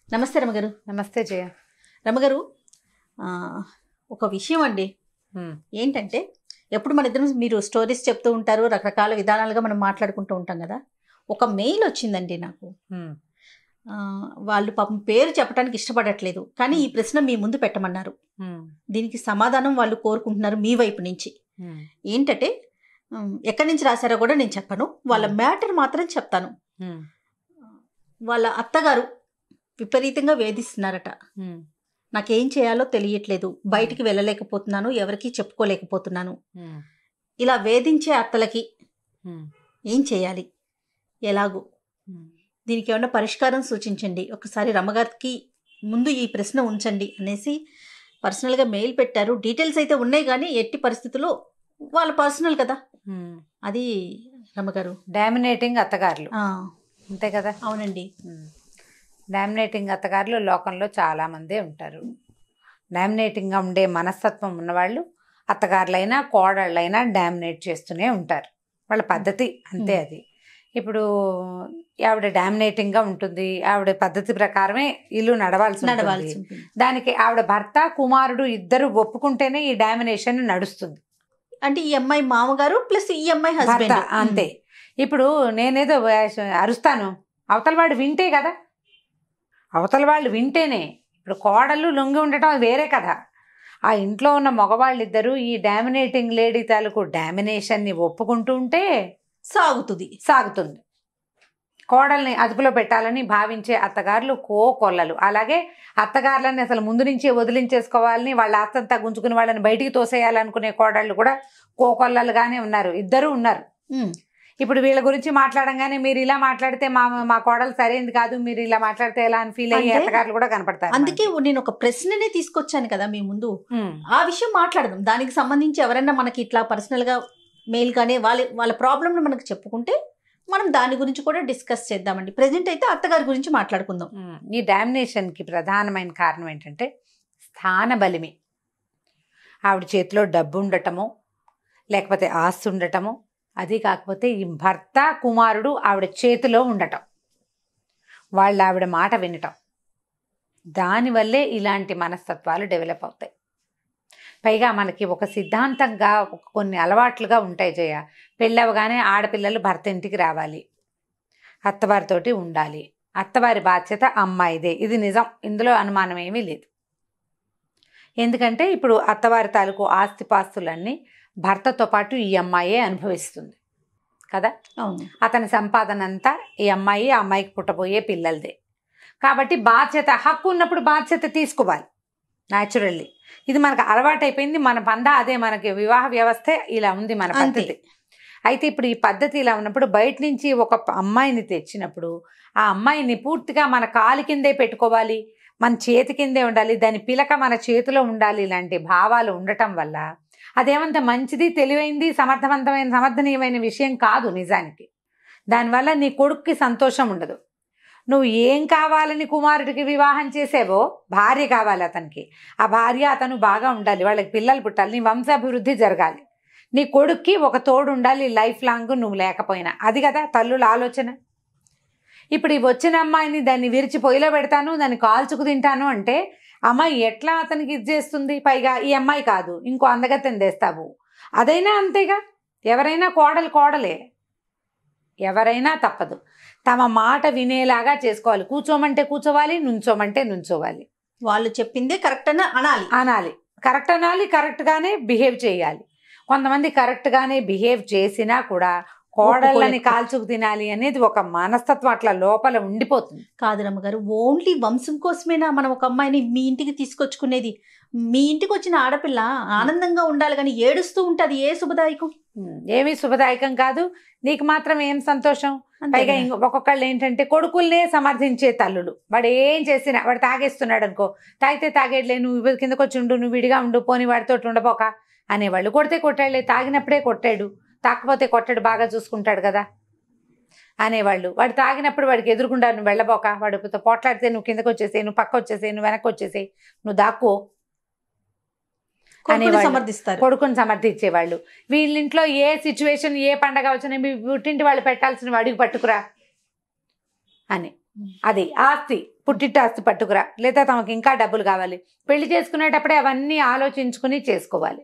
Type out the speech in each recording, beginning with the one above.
నమస్తే రమగారు నమస్తే జయ రమగారు ఆ, ఒక విషయం అండి ఉమ్, ఏంటంటే ఎప్పుడు మన ఇద్దరం మీరు స్టోరీస్ చెప్తూ ఉంటారు రకరకాల విధానాలుగా మనం మాట్లాడుకుంటూ ఉంటాం కదా ఒక మెయిల్ వచ్చిందండి నాకు ఉమ్, ఆ, వాళ్ళు పాపం పేరు చెప్పడానికి ఇష్టపడట్లేదు కానీ ఈ ప్రశ్న మీ ముందు పెట్టమన్నారు ఉమ్, దీనికి సమాధానం వాళ్ళు కోరుకుంటున్నారు మీ వైపు నుంచి ఉమ్, ఏంటంటే ఉమ్, ఎక్కడి నుంచి రాశారో కూడా నేను చెప్పను వాళ్ళ మ్యాటర్ మాత్రం చెప్తాను ఉమ్, వాళ్ళ అత్తగారు విపరీతంగా వేధిస్తున్నారట ఉమ్, నాకేం చేయాలో తెలియట్లేదు బయటికి వెళ్ళలేకపోతున్నాను ఎవరికీ చెప్పుకోలేకపోతున్నాను ఉమ్, ఇలా వేధించే అత్తలకి ఉమ్, ఏం చేయాలి ఎలాగూ ఉమ్. దీనికి ఏమైనా పరిష్కారం సూచించండి ఒకసారి రమ్మగారికి ముందు ఈ ప్రశ్న ఉంచండి అనేసి పర్సనల్గా మెయిల్ పెట్టారు డీటెయిల్స్ అయితే ఉన్నాయి కానీ ఎట్టి పరిస్థితుల్లో వాళ్ళ పర్సనల్ కదా ఉమ్. అది రమ్మగారు డామినేటింగ్ అత్తగారులు ఆ, అంతే కదా అవునండి ఉమ్. డామినేటింగ్ అత్తగారులు లోకంలో చాలా మందే ఉంటారు డామినేటింగ్గా ఉండే మనస్తత్వం ఉన్నవాళ్ళు అత్తగారులైనా కోడళ్ళైనా డామినేట్ చేస్తూనే ఉంటారు వాళ్ళ పద్ధతి అంతే ఉమ్. అది ఇప్పుడు ఆవిడ డామినేటింగ్గా ఉంటుంది ఆవిడ పద్ధతి ప్రకారమే ఇల్లు నడవాల్సి నడవాల్సి ఉంటుంది ఉంటుంది దానికి ఆవిడ భర్త కుమారుడు ఇద్దరు ఒప్పుకుంటేనే ఈ డామినేషన్ నడుస్తుంది అంటే ఈ అమ్మాయి మామగారు ప్లస్ ఈ అమ్మాయి భర్త హస్బెండ్ అంతే ఇప్పుడు నేనేదో వేష- అరుస్తాను అవతల వాడు వింటే కదా అవతల వాళ్ళు వింటేనే ఇప్పుడు కోడళ్ళు లొంగి ఉండటం అది వేరే కదా ఆ ఇంట్లో ఉన్న మగవాళ్ళిద్దరూ ఈ డామినేటింగ్ లేడీ తాలూకు డామినేషన్ని ఒప్పుకుంటూ ఉంటే సాగుతుంది సాగుతుంది కోడల్ని అదుపులో పెట్టాలని భావించే అత్తగారులు కో కొల్లలు అలాగే అత్తగారులని అసలు ముందు నుంచే వదిలించేసుకోవాలని వాళ్ళ ఆస్తంతా గుంజుకుని వాళ్ళని బయటికి తోసేయాలనుకునే కోడళ్ళు కూడా కో కొల్లలుగానే ఉన్నారు ఇద్దరు ఉన్నారు ఉమ్. ఇప్పుడు వీళ్ళ గురించి మాట్లాడంగానే మీరు ఇలా మాట్లాడితే మా మా కోడలు సరైనది కాదు మీరు ఇలా మాట్లాడితే ఎలా అని ఫీల్ అయ్యే అంటే అత్తగారులు కూడా కనపడతారు అందుకే నేను ఒక ప్రశ్ననే తీసుకొచ్చాను కదా మీ ముందు ఉమ్, ఆ విషయం మాట్లాడదాం దానికి సంబంధించి ఎవరైనా మనకి ఇట్లా పర్సనల్గా మెయిల్ కానీ వాళ్ళ వాళ్ళ ప్రాబ్లమ్ని మనకు చెప్పుకుంటే మనం దాని గురించి కూడా డిస్కస్ చేద్దామండి ప్రజెంట్ అయితే అత్తగారి గురించి మాట్లాడుకుందాం ఉమ్. ఈ డామినేషన్కి ప్రధానమైన కారణం ఏంటంటే స్థాన బలిమి ఆవిడ చేతిలో డబ్బు ఉండటము లేకపోతే ఆస్తి ఉండటము అది కాకపోతే ఈ భర్త కుమారుడు ఆవిడ చేతిలో ఉండటం వాళ్ళు ఆవిడ మాట వినటం దానివల్లే ఇలాంటి మనస్తత్వాలు డెవలప్ అవుతాయి పైగా మనకి ఒక సిద్ధాంతంగా ఒక కొన్ని అలవాట్లుగా ఉంటాయి జయ పెళ్ళవగానే ఆడపిల్లలు భర్త ఇంటికి రావాలి అత్తవారితోటి ఉండాలి అత్తవారి బాధ్యత అమ్మాయిదే ఇది నిజం ఇందులో అనుమానం ఏమీ లేదు ఎందుకంటే ఇప్పుడు అత్తవారి తాలూకు ఆస్తిపాస్తులన్నీ భర్తతో పాటు ఈ అమ్మాయే అనుభవిస్తుంది కదా అవును అతని సంపాదన అంతా ఈ అమ్మాయి ఆ అమ్మాయికి పుట్టబోయే పిల్లలదే కాబట్టి బాధ్యత హక్కు ఉన్నప్పుడు బాధ్యత తీసుకోవాలి న్యాచురల్లీ ఇది మనకు అలవాటైపోయింది మన పంద అదే మనకి వివాహ వ్యవస్థ ఇలా ఉంది మన అంతే. పద్ధతి అయితే ఇప్పుడు ఈ పద్ధతి ఇలా ఉన్నప్పుడు బయట నుంచి ఒక ప- అమ్మాయిని తెచ్చినప్పుడు ఆ అమ్మాయిని పూర్తిగా మన కాలు కిందే పెట్టుకోవాలి మన చేతి కిందే ఉండాలి దాని పిలక మన చేతిలో ఉండాలి ఇలాంటి భావాలు ఉండటం వల్ల అదేమంత మంచిది తెలివైంది సమర్థవంతమైన సమర్థనీయమైన విషయం కాదు నిజానికి దానివల్ల నీ కొడుక్కి సంతోషం ఉండదు నువ్వు ఏం కావాలని కుమారుడికి వివాహం చేసేవో భార్య కావాలి అతనికి ఆ భార్య అతను బాగా ఉండాలి వాళ్ళకి పిల్లలు పుట్టాలి నీ వంశాభివృద్ధి జరగాలి నీ కొడుక్కి ఒక తోడు ఉండాలి లైఫ్ లాంగ్ నువ్వు లేకపోయినా అది కదా తల్లుల ఆలోచన ఇప్పుడు ఈ వచ్చిన అమ్మాయిని దాన్ని విరిచి పొయ్యిలో పెడతాను దాన్ని కాల్చుకు తింటాను అంటే అమ్మాయి ఎట్లా అతనికి ఇది చేస్తుంది పైగా ఈ అమ్మాయి కాదు ఇంకో అందగత్తెని తెస్తావు అదైనా అంతేగా ఎవరైనా కోడలు కోడలే ఎవరైనా తప్పదు తమ మాట వినేలాగా చేసుకోవాలి కూర్చోమంటే కూర్చోవాలి నుంచోమంటే నుంచోవాలి వాళ్ళు చెప్పిందే కరెక్ట్ అని అనాలి అనాలి కరెక్ట్ అనాలి కరెక్ట్గానే బిహేవ్ చేయాలి కొంతమంది కరెక్ట్గానే బిహేవ్ చేసినా కూడా కోడళ్ళని ఒప్పుకోలేదు. కాల్చుకు తినాలి అనేది ఒక మనస్తత్వం అట్లా లోపల ఉండిపోతుంది కాదు రమ్మగారు ఓన్లీ వంశం కోసమేనా మనం ఒక అమ్మాయిని మీ ఇంటికి తీసుకొచ్చుకునేది మీ ఇంటికి వచ్చిన ఆడపిల్ల ఆనందంగా ఉండాలి కానీ ఏడుస్తూ ఉంటుంది ఏ శుభదాయకం ఉమ్, ఏమీ శుభదాయకం కాదు నీకు మాత్రం ఏం సంతోషం అంతే పైగా కదా? ఇంకో ఒక్కొక్కళ్ళు ఏంటంటే కొడుకుల్నే సమర్థించే తల్లులు వాడు ఏం చేసినా వాడు తాగేస్తున్నాడు అనుకో తాగితే తాగేట్లే నువ్వు కిందకు వచ్చి ఉండు నువ్వు విడిగా ఉండు పోని వాడితో ఉండబోక అనేవాళ్ళు కొడితే కొట్టాడులే తాగినప్పుడే కొట్టాడు తాకపోతే కొట్టాడు బాగా చూసుకుంటాడు కదా అనేవాళ్ళు వాడు తాగినప్పుడు వాడికి ఎదురుకుండా నువ్వు వెళ్ళబోక వాడు పోట్లాడితే నువ్వు కిందకు వచ్చేసేయి నువ్వు పక్క వచ్చేసేయి నువ్వు వెనక్కి వచ్చేసేయి నువ్వు దాక్కో కొడుకుని అనేవాళ్ళు. సమర్థిస్తారు కొడుకుని సమర్థించేవాళ్ళు వీళ్ళింట్లో ఏ సిచ్యువేషన్ ఏ పండగ వచ్చినా మీ పుట్టింటి వాళ్ళు పెట్టాల్సిన అడుగు పట్టుకురా అని అది ఆస్తి పుట్టిట్టు ఆస్తి పట్టుకురా లేదా తమకు ఇంకా డబ్బులు కావాలి పెళ్లి చేసుకునేటప్పుడే అవన్నీ ఆలోచించుకుని చేసుకోవాలి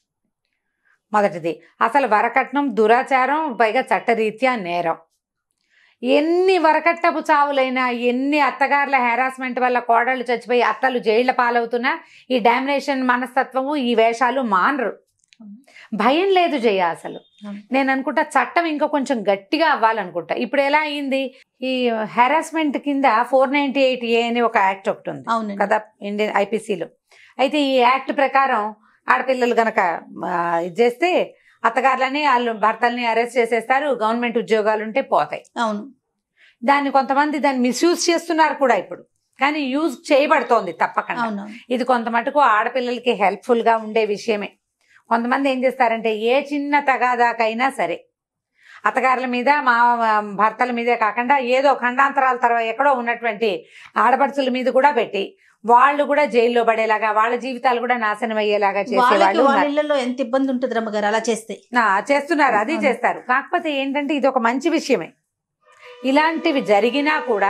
మొదటిది అసలు వరకట్నం దురాచారం పైగా చట్టరీత్యా నేరం ఎన్ని వరకట్టపు చావులైనా ఎన్ని అత్తగారుల హెరాస్మెంట్ వల్ల కోడళ్ళు చచ్చిపోయి అత్తలు జైళ్ల పాలవుతున్నా ఈ డామినేషన్ మనస్తత్వము ఈ వేషాలు మానరు భయం లేదు జయ అసలు అవును. నేను అనుకుంటా చట్టం ఇంకా కొంచెం గట్టిగా అవ్వాలనుకుంటా ఇప్పుడు ఎలా అయింది ఈ హెరాస్మెంట్ కింద ఫోర్ నైన్టీ ఎయిట్ ఏ అని ఒక యాక్ట్ ఒకటి ఉంది అవునండి కదా ఇండియన్ ఐపీసీలో అయితే ఈ యాక్ట్ ప్రకారం ఆడపిల్లలు గనక ఆ, ఇది చేస్తే అత్తగారులని వాళ్ళు భర్తల్ని అరెస్ట్ చేసేస్తారు గవర్నమెంట్ ఉద్యోగాలు ఉంటే పోతాయి అవును దాన్ని కొంతమంది దాన్ని మిస్యూజ్ చేస్తున్నారు కూడా ఇప్పుడు కానీ యూజ్ చేయబడుతోంది తప్పకుండా అవును ఇది కొంత మటుకు ఆడపిల్లలకి helpful గా ఉండే విషయమే కొంతమంది ఏం చేస్తారంటే ఏ చిన్న తగాదాకైనా సరే అత్తగారుల మీద మా భర్తల మీదే కాకుండా ఏదో ఖండాంతరాల తర్వాత ఎక్కడో ఉన్నటువంటి ఆడపడుచుల మీద కూడా పెట్టి వాళ్ళు కూడా జైల్లో పడేలాగా వాళ్ళ జీవితాలు కూడా నాశనం అయ్యేలాగా చేసే వాళ్ళకి వాళ్ళు వాళ్ళ ఉన్నారు. ఇళ్లలో ఎంత ఇబ్బంది ఉంటుంది రమ్మగారు అలా చేస్తే ఆ, చేస్తున్నారు అది అవును. చేస్తారు కాకపోతే ఏంటంటే ఇది ఒక మంచి విషయమే ఇలాంటివి జరిగినా కూడా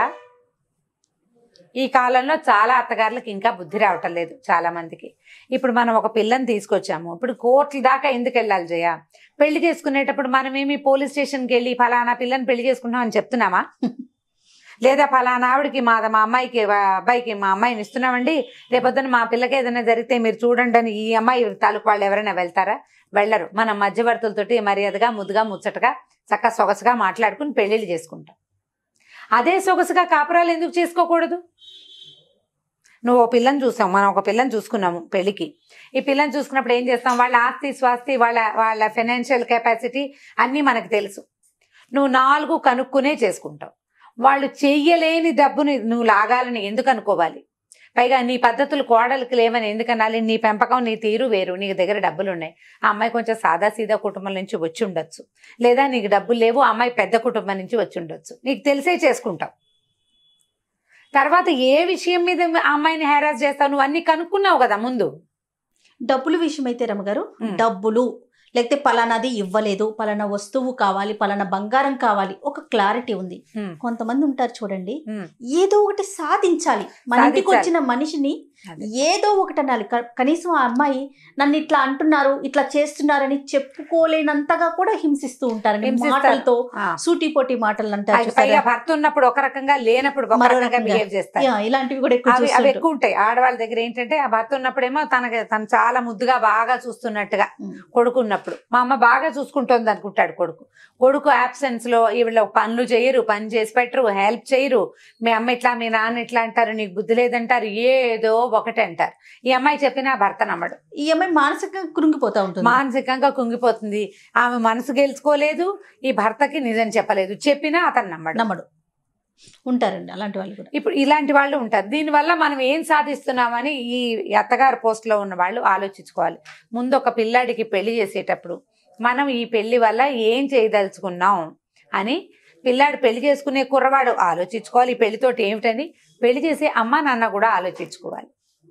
ఈ కాలంలో చాలా అత్తగారులకు ఇంకా బుద్ధి రావటం లేదు చాలా మందికి ఇప్పుడు మనం ఒక పిల్లని తీసుకొచ్చాము ఇప్పుడు కోర్టుల దాకా ఎందుకు వెళ్ళాలి జయ పెళ్లి చేసుకునేటప్పుడు మనం ఏమి పోలీస్ స్టేషన్కి వెళ్ళి ఫలానా పిల్లని పెళ్లి చేసుకుంటాం అని చెప్తున్నామా లేదా ఫలానా ఆవిడకి మా మా అమ్మాయికి వా- అబ్బాయికి మా అమ్మాయిని ఇస్తున్నామండి రేపొద్దున మా పిల్లకి ఏదైనా జరిగితే మీరు చూడండి అని ఈ అమ్మాయి తాలూకు వాళ్ళు ఎవరైనా వెళ్తారా వెళ్ళరు మనం మధ్యవర్తులతోటి మర్యాదగా ముద్దుగా ముచ్చటగా చక్క సొగసుగా మాట్లాడుకుని పెళ్లిళ్ళు చేసుకుంటాం అదే సొగసుగా కాపురాలు ఎందుకు చేసుకోకూడదు నువ్వు ఓ పిల్లని చూసాం మనం ఒక పిల్లని చూసుకున్నాము పెళ్లికి ఈ పిల్లని చూసుకున్నప్పుడు ఏం చేస్తాం వాళ్ళ ఆస్తి స్వాస్తి వాళ్ళ వాళ్ళ ఫైనాన్షియల్ కెపాసిటీ అన్నీ మనకు తెలుసు నువ్వు నాలుగు కనుక్కునే చేసుకుంటావు వాళ్ళు చెయ్యలేని డబ్బుని నువ్వు లాగాలని ఎందుకు అనుకోవాలి పైగా నీ పద్ధతులు కోడలికి లేవని ఎందుకు అనాలి నీ పెంపకం నీ తీరు వేరు నీ దగ్గర డబ్బులు ఉన్నాయి ఆ అమ్మాయి కొంచెం సాదా సీదా కుటుంబం నుంచి వచ్చి ఉండొచ్చు లేదా నీకు డబ్బులు లేవు ఆ అమ్మాయి పెద్ద కుటుంబం నుంచి వచ్చి ఉండొచ్చు నీకు తెలిసే చేసుకుంటావు తర్వాత ఏ విషయం మీద ఆ అమ్మాయిని హెరాస్ చేస్తావు నువ్వు అన్ని కనుక్కున్నావు కదా ముందు డబ్బుల విషయం అయితే రమ్మగారు ఉమ్. డబ్బులు లేకపోతే పలానాది ఇవ్వలేదు పలానా వస్తువు కావాలి పలానా బంగారం కావాలి ఒక క్లారిటీ ఉంది ఉమ్, కొంతమంది ఉంటారు చూడండి ఉమ్. ఏదో ఒకటి సాధించాలి మన ఇంటికి సాధించాలి. వచ్చిన మనిషిని అదే. ఏదో ఒకటి అనాలి క- కనీసం ఆ అమ్మాయి నన్ను ఇట్లా అంటున్నారు ఇట్లా చేస్తున్నారని చెప్పుకోలేనంతగా కూడా హింసిస్తూ ఉంటారండి హింసిస్తారు. మాటలతో ఆ. సూటిపోటి మాటలు అంటారు పైగా చూసారా? భర్త ఉన్నప్పుడు ఒక రకంగా లేనప్పుడు ఒక మరో రకంగా రకంగా. బిహేవ్ చేస్తారు యా, ఇలాంటివి కూడా ఎక్కువ అవి అవి చూస్తుంటాం. ఎక్కువ ఉంటాయి ఆడవాళ్ళ దగ్గర ఏంటంటే ఆ భర్త ఉన్నప్పుడేమో తనకి తను చాలా ముద్దుగా బాగా చూస్తున్నట్టుగా ఉమ్. కొడుకు ఉన్నప్పుడు మా అమ్మ బాగా చూసుకుంటోంది అనుకుంటాడు కొడుకు కొడుకు absence లో వీళ్ళ పనులు చేయరు పని చేసి పెట్టరు హెల్ప్ చేయరు మీ అమ్మ ఇట్లా మీ నాన్న ఇట్లా అంటారు నీకు బుద్ధి లేదంటారు ఏదో ఒకటి అంటారు ఈ అమ్మాయి చెప్పినా భర్త నమ్మడు ఈ అమ్మాయి మానసికంగా కృంగిపోతా ఉంటుంది మానసికంగా కుంగిపోతుంది ఆమె మనసు గెలుచుకోలేదు ఈ భర్తకి నిజం చెప్పలేదు చెప్పినా అతను నమ్మడు నమ్మడు ఉంటారండి అలాంటి వాళ్ళు కూడా ఇప్పుడు ఇలాంటి వాళ్ళు ఉంటారు దీనివల్ల మనం ఏం సాధిస్తున్నామని ఈ అత్తగారు పోస్ట్లో ఉన్న వాళ్ళు ఆలోచించుకోవాలి ముందు ఒక పిల్లాడికి పెళ్లి చేసేటప్పుడు మనం ఈ పెళ్లి వల్ల ఏం చేయదలుచుకున్నాం అని పిల్లాడు పెళ్లి చేసుకునే కుర్రవాడు ఆలోచించుకోవాలి ఈ పెళ్లితోటి ఏమిటని పెళ్లి చేసే అమ్మ నాన్న కూడా ఆలోచించుకోవాలి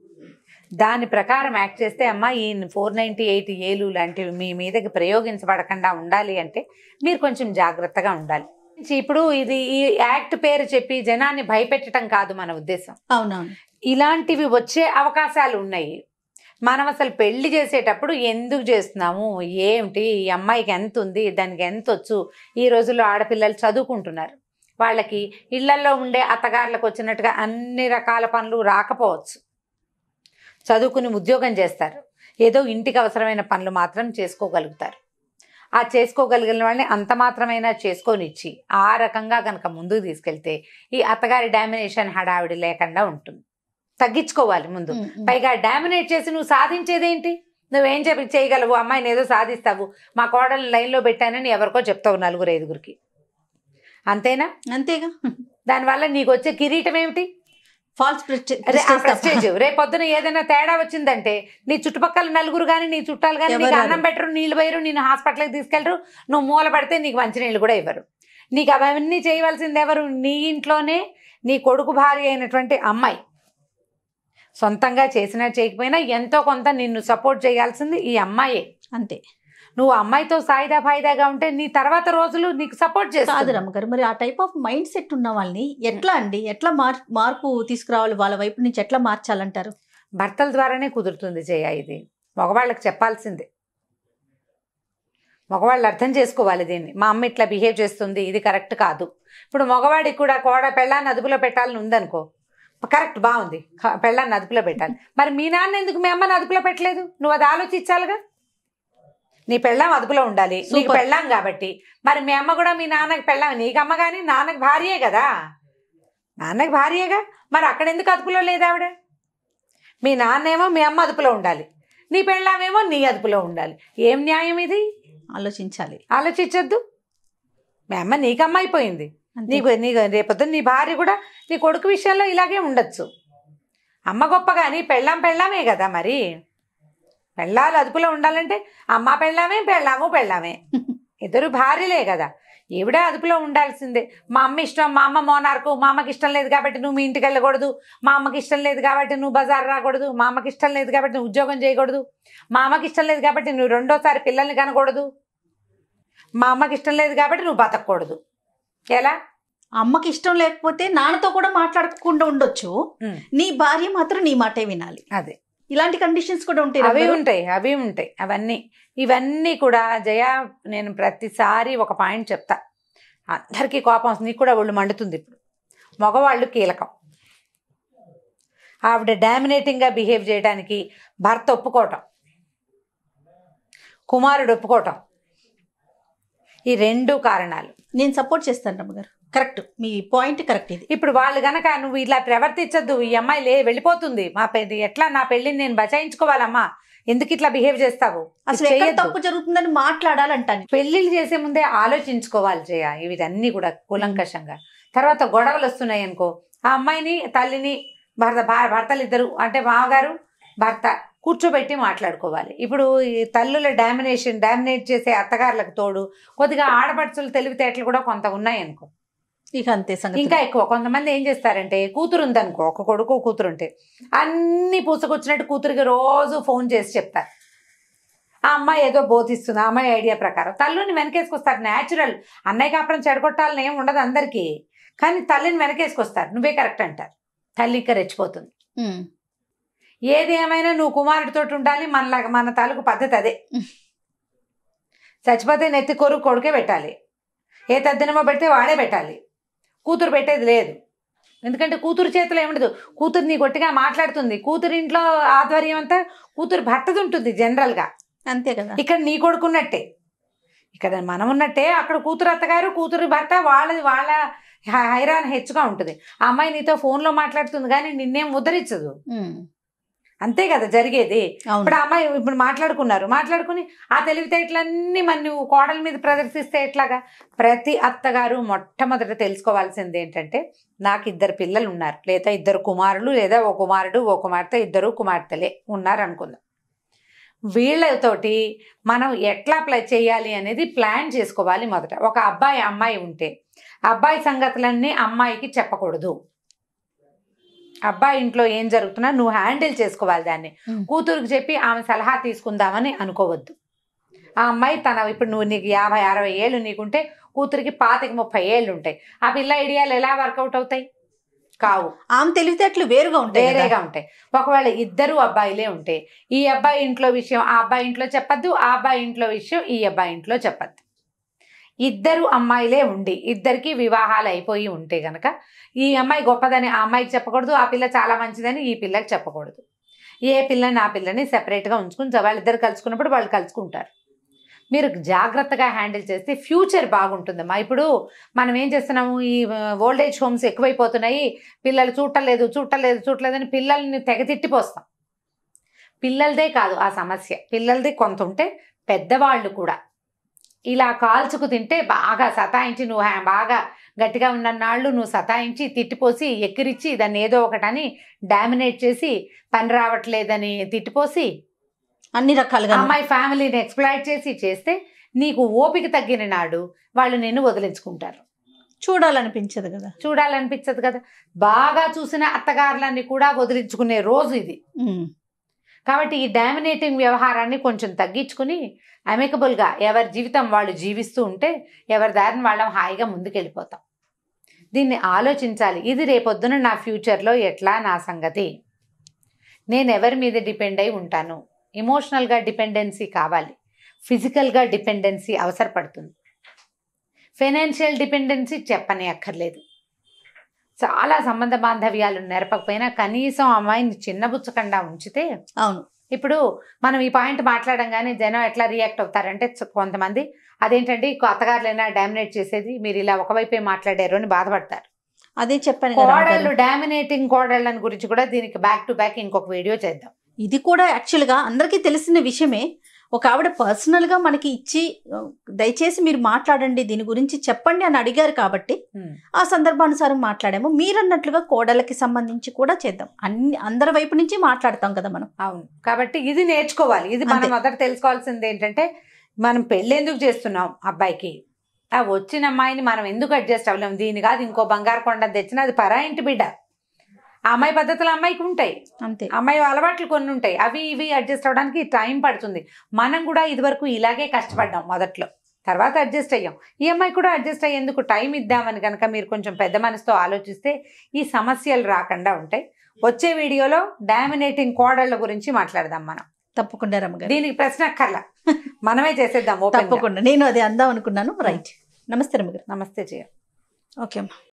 దాని ప్రకారం యాక్ట్ చేస్తే అమ్మ ఈ ఫోర్ నైంటీ ఎయిట్ ఏలు లాంటివి మీ మీదకి ప్రయోగించబడకుండా ఉండాలి అంటే మీరు కొంచెం జాగ్రత్తగా ఉండాలి ఇప్పుడు ఇది ఈ యాక్ట్ పేరు చెప్పి జనాన్ని భయపెట్టడం కాదు మన ఉద్దేశం అవునవును ఇలాంటివి వచ్చే అవకాశాలు ఉన్నాయి మనం అసలు పెళ్లి చేసేటప్పుడు ఎందుకు చేస్తున్నాము ఏమిటి ఈ అమ్మాయికి ఎంత ఉంది దానికి ఎంత వచ్చు ఈ రోజుల్లో ఆడపిల్లలు చదువుకుంటున్నారు వాళ్ళకి ఇళ్లల్లో ఉండే అత్తగారులకు వచ్చినట్టుగా అన్ని రకాల పనులు రాకపోవచ్చు చదువుకుని ఉద్యోగం చేస్తారు ఏదో ఇంటికి అవసరమైన పనులు మాత్రం చేసుకోగలుగుతారు ఆ చేసుకోగలిగిన వాళ్ళని అంత మాత్రమైనా చేసుకొనిచ్చి ఆ రకంగా కనుక ముందుకు తీసుకెళ్తే ఈ అత్తగారి డామినేషన్ హడావిడి లేకుండా ఉంటుంది తగ్గించుకోవాలి ముందు ఉమ్, ఉమ్. పైగా డామినేట్ చేసి నువ్వు సాధించేదేంటి నువ్వేం చెప్పి చేయగలవు అమ్మాయిని ఏదో సాధిస్తావు మా కోడలు లైన్లో పెట్టానని ఎవరికో చెప్తావు నలుగురు ఐదుగురికి అంతేనా అంతేగా దానివల్ల నీకు వచ్చే కిరీటం ఏమిటి ఫాల్స్ అదే ఆ ప్రెస్టేజ్ రేపు పొద్దున ఏదైనా తేడా వచ్చిందంటే నీ చుట్టుపక్కల నలుగురు కానీ నీ చుట్టాలు కానీ నీకు ఎవరు అన్నం పెట్టరు నీళ్ళు పోయరు నేను హాస్పిటల్కి తీసుకెళ్ళరు నువ్వు మూల పడితే నీకు మంచినీళ్ళు కూడా ఇవ్వరు నీకు అవన్నీ చేయవలసింది ఎవరు నీ ఇంట్లోనే నీ కొడుకు భార్య అయినటువంటి అమ్మాయి సొంతంగా చేసినా చేయకపోయినా ఎంతో కొంత నిన్ను సపోర్ట్ చేయాల్సింది ఈ అమ్మాయే అంతే నువ్వు అమ్మాయితో సాయిదా ఫాయిదాగా ఉంటే నీ తర్వాత రోజులు నీకు సపోర్ట్ కాదు చేస్తుంది రమ్మగారు మరి ఆ టైప్ ఆఫ్ మైండ్ సెట్ ఉన్న వాళ్ళని ఎట్లా అండి ఎట్లా మార్ మార్పు తీసుకురావాలి వాళ్ళ వైపు నుంచి ఎట్లా మార్చాలంటారు భర్తల ద్వారానే కుదురుతుంది జయ ఇది మగవాళ్ళకి చెప్పాల్సిందే మగవాళ్ళు అర్థం చేసుకోవాలి దీన్ని మా అమ్మ ఇట్లా బిహేవ్ చేస్తుంది ఇది కరెక్ట్ కాదు ఇప్పుడు మగవాడికి కూడా కోడ పెళ్ళాన్ని అదుపులో పెట్టాలని ఉందనుకో కరెక్ట్ బాగుంది క- పెళ్ళాన్ని అదుపులో పెట్టాలి మరి మీ నాన్న ఎందుకు మీ అమ్మని అదుపులో పెట్టలేదు నువ్వు అది ఆలోచించాలిగా నీ పెళ్ళాం అదుపులో ఉండాలి నీకు Super. పెళ్ళాం కాబట్టి మరి మీ అమ్మ కూడా మీ నాన్నకి పెళ్ళాం నీకు అమ్మ కానీ నాన్నకి భార్యే కదా నాన్నకి భార్యేగా మరి అక్కడ ఎందుకు అదుపులో లేదు ఆవిడ మీ నాన్నేమో మీ అమ్మ అదుపులో ఉండాలి నీ పెళ్ళామేమో నీ అదుపులో ఉండాలి ఏం న్యాయం ఇది ఆలోచించాలి ఆలోచించొద్దు మీ అమ్మ నీకమ్మ అయిపోయింది అంతే. నీకు నీకు రేపొద్దున నీ భార్య కూడా నీ కొడుకు విషయంలో ఇలాగే ఉండొచ్చు అమ్మ గొప్ప కానీ పెళ్ళాం పెళ్ళామే కదా మరి పెళ్ళాలు అదుపులో ఉండాలంటే అమ్మ పెళ్ళామే పెళ్ళాము పెళ్ళామే ఇద్దరు భార్యలే కదా ఈవిడే అదుపులో ఉండాల్సిందే మా అమ్మ ఇష్టం మా అమ్మ మోనార్కు మా అమ్మకి ఇష్టం లేదు కాబట్టి నువ్వు మీ ఇంటికి వెళ్ళకూడదు మా అమ్మకి ఇష్టం లేదు కాబట్టి నువ్వు బజార్ రాకూడదు మా అమ్మకి ఇష్టం లేదు కాబట్టి నువ్వు ఉద్యోగం చేయకూడదు మా అమ్మకి ఇష్టం లేదు కాబట్టి నువ్వు రెండోసారి పిల్లల్ని కనకూడదు మా అమ్మకి ఇష్టం లేదు కాబట్టి నువ్వు బతకూడదు ఎలా అమ్మకి ఇష్టం లేకపోతే నాన్నతో కూడా మాట్లాడకుండా ఉండొచ్చు ఉమ్. నీ భార్య మాత్రం నీ మాటే వినాలి అదే ఇలాంటి కండిషన్స్ కూడా ఉంటాయి అవి రమ్మగారు. ఉంటాయి అవి ఉంటాయి అవన్నీ ఇవన్నీ కూడా జయ నేను ప్రతిసారి ఒక పాయింట్ చెప్తా అందరికీ కోపం వస్తుంది నీకు కూడా ఒళ్ళు మండుతుంది ఇప్పుడు మగవాళ్ళు కీలకం ఆవిడ డామినేటింగ్గా బిహేవ్ చేయడానికి భర్త ఒప్పుకోవటం కుమారుడు ఒప్పుకోవటం ఈ రెండు కారణాలు నేను సపోర్ట్ చేస్తాను రమ్మగారు కరెక్ట్ మీ పాయింట్ కరెక్ట్ ఇది ఇప్పుడు వాళ్ళు గనక నువ్వు ఇలా ప్రవర్తించద్దు ఈ అమ్మాయి లే వెళ్ళిపోతుంది మా పెళ్లి ఎట్లా నా పెళ్ళిని నేను బచాయించుకోవాలమ్మా ఎందుకు ఇట్లా బిహేవ్ చేస్తావు అసలు ఇది ఎక్కడ చెయ్యొద్దు. తప్పు జరుగుతుందని మాట్లాడాలంటాను పెళ్లిళ్ళు చేసే ముందే ఆలోచించుకోవాలి జయ ఇవన్నీ కూడా కూలంకషంగా తర్వాత గొడవలు వస్తున్నాయి అనుకో ఆ అమ్మాయిని తల్లిని భర్త భా- భర్తలు ఇద్దరు అంటే మామగారు భర్త కూర్చోబెట్టి మాట్లాడుకోవాలి ఇప్పుడు ఈ తల్లుల డామినేషన్ డామినేట్ చేసే అత్తగారులకు తోడు కొద్దిగా ఆడపడుచుల తెలివితేటలు కూడా కొంత ఉన్నాయి అనుకో ఇక అంతే సంగతి ఇంకా ఎక్కువ కొంతమంది ఏం చేస్తారంటే కూతురు ఉందనుకో ఒక కొడుకు ఒక కూతురు ఉంటే అన్ని పూసకొచ్చినట్టు కూతురికి రోజు ఫోన్ చేసి చెప్తారు ఆ అమ్మాయి ఏదో బోధిస్తుంది ఆ అమ్మాయి ఐడియా ప్రకారం తల్లిని వెనకేసుకొస్తారు న్యాచురల్ అన్నయ్య కాపురం చెడగొట్టాలని ఏం ఉండదు అందరికీ కానీ తల్లిని వెనకేసుకొస్తారు నువ్వే కరెక్ట్ అంటారు తల్లి ఇంకా రెచ్చిపోతుంది ఉమ్. ఏది ఏమైనా నువ్వు కుమారుడితో ఉండాలి మనలాగా మన తాలూకు పద్ధతి అదే చచ్చిపోతే నెత్తి కొరుకు కొడుకే పెట్టాలి ఏ తద్దినమో పెడితే వాడే పెట్టాలి కూతురు పెట్టేది లేదు ఎందుకంటే కూతురు చేతిలో ఏముండదు కూతురు నీ గట్టిగా మాట్లాడుతుంది కూతురు ఇంట్లో ఆధ్వర్యం అంతా కూతురు భర్తది ఉంటుంది జనరల్గా అంతే కదా ఇక్కడ నీ కొడుకున్నట్టే ఇక్కడ మనం ఉన్నట్టే అక్కడ కూతురు అత్తగారు కూతురు భర్త వాళ్ళది వాళ్ళ హై- హైరాన్ హెచ్చుగా ఉంటుంది ఆ అమ్మాయి నీతో ఫోన్లో మాట్లాడుతుంది కానీ నిన్నేం ముద్రించదు ఉమ్. అంతే కదా జరిగేది అవును ఇప్పుడు ఆ అమ్మాయి ఇప్పుడు మాట్లాడుకున్నారు మాట్లాడుకుని ఆ తెలివితేటలన్నీ మన నువ్వు కోడల మీద ప్రదర్శిస్తే ఎట్లాగా ప్రతి అత్తగారు మొట్టమొదట తెలుసుకోవాల్సింది ఏంటంటే నాకు ఇద్దరు పిల్లలు ఉన్నారు లేదా ఇద్దరు కుమారులు లేదా ఓ కుమారుడు ఓ కుమార్తె ఇద్దరు కుమార్తెలే ఉన్నారు అనుకుందాం వీళ్ళతోటి మనం ఎట్లా ప్లే చేయాలి అనేది ప్లాన్ చేసుకోవాలి మొదట ఒక అబ్బాయి అమ్మాయి ఉంటే అబ్బాయి సంగతులన్నీ అమ్మాయికి చెప్పకూడదు అబ్బాయి ఇంట్లో ఏం జరుగుతున్నా నువ్వు హ్యాండిల్ చేసుకోవాలి దాన్ని ఉమ్. కూతురుకి చెప్పి ఆమె సలహా తీసుకుందామని అనుకోవద్దు ఆ అమ్మాయి తన ఇప్పుడు నువ్వు నీకు యాభై అరవై ఏళ్ళు నీకుంటే కూతురికి పాతిక ముప్పై ఏళ్ళు ఉంటాయి ఆ పిల్ల ఐడియాలు ఎలా వర్కౌట్ అవుతాయి కావు ఆమె తెలివితేటలు వేరుగా ఉంటాయి కదా. వేరేగా ఉంటాయి ఒకవేళ ఇద్దరు అబ్బాయిలే ఉంటే ఈ అబ్బాయి ఇంట్లో విషయం ఆ అబ్బాయి ఇంట్లో చెప్పద్దు ఆ అబ్బాయి ఇంట్లో విషయం ఈ అబ్బాయి ఇంట్లో చెప్పద్దు ఇద్దరు అమ్మాయిలే ఉండి ఇద్దరికి వివాహాలు అయిపోయి ఉంటే గనక ఈ అమ్మాయి గొప్పదని ఆ అమ్మాయికి చెప్పకూడదు ఆ పిల్ల చాలా మంచిదని ఈ పిల్లకి చెప్పకూడదు ఏ పిల్లని ఆ పిల్లని సెపరేట్గా ఉంచుకుని వాళ్ళిద్దరు కలుసుకున్నప్పుడు వాళ్ళు కలుసుకుంటారు మీరు జాగ్రత్తగా హ్యాండిల్ చేస్తే ఫ్యూచర్ బాగుంటుందమ్మా ఇప్పుడు మనం ఏం చేస్తున్నాము ఈ ఓల్డ్ ఏజ్ హోమ్స్ ఎక్కువైపోతున్నాయి పిల్లలు చూడలేదు చూడలేదు చూడలేదని పిల్లల్ని తెగ తిట్టిపోస్తాం పిల్లలదే కాదు ఆ సమస్య పిల్లలది కొంత ఉంటే పెద్దవాళ్ళు కూడా ఇలా కాల్చుకు తింటే బాగా సతాయించి నువ్వు హ్యా- బాగా గట్టిగా ఉన్న నాళ్ళు నువ్వు సతాయించి తిట్టిపోసి ఎక్కిరిచ్చి దాన్ని ఏదో ఒకటని డామినేట్ చేసి పని రావట్లేదని తిట్టిపోసి అన్ని రకాలుగా అమ్మాయి ఫ్యామిలీని ఎక్స్ప్లాయిట్ చేసి చేస్తే నీకు ఓపిక తగ్గిన నాడు వాళ్ళు నిన్ను వదిలించుకుంటారు చూడాలనిపించదు కదా చూడాలనిపించదు కదా బాగా చూసిన అత్తగారులన్నీ కూడా వదిలించుకునే రోజు ఇది ఉమ్. కాబట్టి ఈ డామినేటింగ్ వ్యవహారాన్ని కొంచెం తగ్గించుకుని అమికబుల్గా ఎవరి జీవితం వాళ్ళు జీవిస్తూ ఉంటే ఎవరి దారిని వాళ్ళం హాయిగా ముందుకెళ్ళిపోతాం దీన్ని ఆలోచించాలి ఇది రేపొద్దున నా ఫ్యూచర్లో ఎట్లా నా సంగతి నేను ఎవరి మీద డిపెండ్ అయి ఉంటాను ఎమోషనల్గా డిపెండెన్సీ కావాలి ఫిజికల్గా డిపెండెన్సీ అవసరపడుతుంది ఫైనాన్షియల్ డిపెండెన్సీ చెప్పనే అక్కర్లేదు చాలా సంబంధ బాంధవ్యాలు నెరపకపోయినా కనీసం అమ్మాయిని చిన్నబుచ్చకుండా ఉంచితే అవును ఇప్పుడు మనం ఈ పాయింట్ మాట్లాడంగానే జనం ఎట్లా రియాక్ట్ అవుతారంటే చ- కొంతమంది అదేంటండి అత్తగారులైనా డామినేట్ చేసేది మీరు ఇలా ఒకవైపే మాట్లాడారు అని బాధపడతారు అదే చెప్పాను కదా కోడళ్ళు అమ్మగారు. డామినేటింగ్ కోడళ్ళని గురించి కూడా దీనికి బ్యాక్ టు బ్యాక్ ఇంకొక వీడియో చేద్దాం ఇది కూడా యాక్చువల్గా అందరికీ తెలిసిన విషయమే ఒక ఆవిడ పర్సనల్గా మనకి ఇచ్చి ఆ, దయచేసి మీరు మాట్లాడండి దీని గురించి చెప్పండి అని అడిగారు కాబట్టి ఆ సందర్భానుసారం మాట్లాడాము మీరన్నట్లుగా కోడలకి సంబంధించి కూడా చేద్దాం అన్ని అందరి వైపు నుంచి మాట్లాడతాం కదా మనం అవును కాబట్టి ఇది నేర్చుకోవాలి ఇది మనం అంతే. మొదట తెలుసుకోవాల్సింది ఏంటంటే మనం పెళ్ళి ఎందుకు చేస్తున్నాం అబ్బాయికి ఆ వచ్చిన అమ్మాయిని మనం ఎందుకు అడ్జస్ట్ అవ్వలేము దీని కాదు ఇంకో బంగారు కొండ తెచ్చినా అది పరా ఇంటి బిడ్డ ఆ అమ్మాయి పద్ధతులు అమ్మాయికి ఉంటాయి అంతే అమ్మాయి అలవాట్లు కొన్ని ఉంటాయి అవి ఇవి అడ్జస్ట్ అవ్వడానికి టైం పడుతుంది మనం కూడా ఇదివరకు ఇలాగే కష్టపడ్డాం మొదట్లో తర్వాత అడ్జస్ట్ అయ్యాం ఈ అమ్మాయి కూడా అడ్జస్ట్ అయ్యేందుకు టైం ఇద్దామని కనుక మీరు కొంచెం పెద్ద మనసుతో ఆలోచిస్తే ఈ సమస్యలు రాకుండా ఉంటాయి వచ్చే వీడియోలో డామినేటింగ్ కోడళ్ళ గురించి మాట్లాడదాం మనం తప్పకుండా రమ్మగారు దీనికి ప్రశ్న అక్కర్లా మనమే చేసేద్దాం ఓపెన్ తప్పకుండా నేను అది అందాం అనుకున్నాను రైట్ నమస్తే రమ్మగారు నమస్తే జయ ఓకే అమ్మా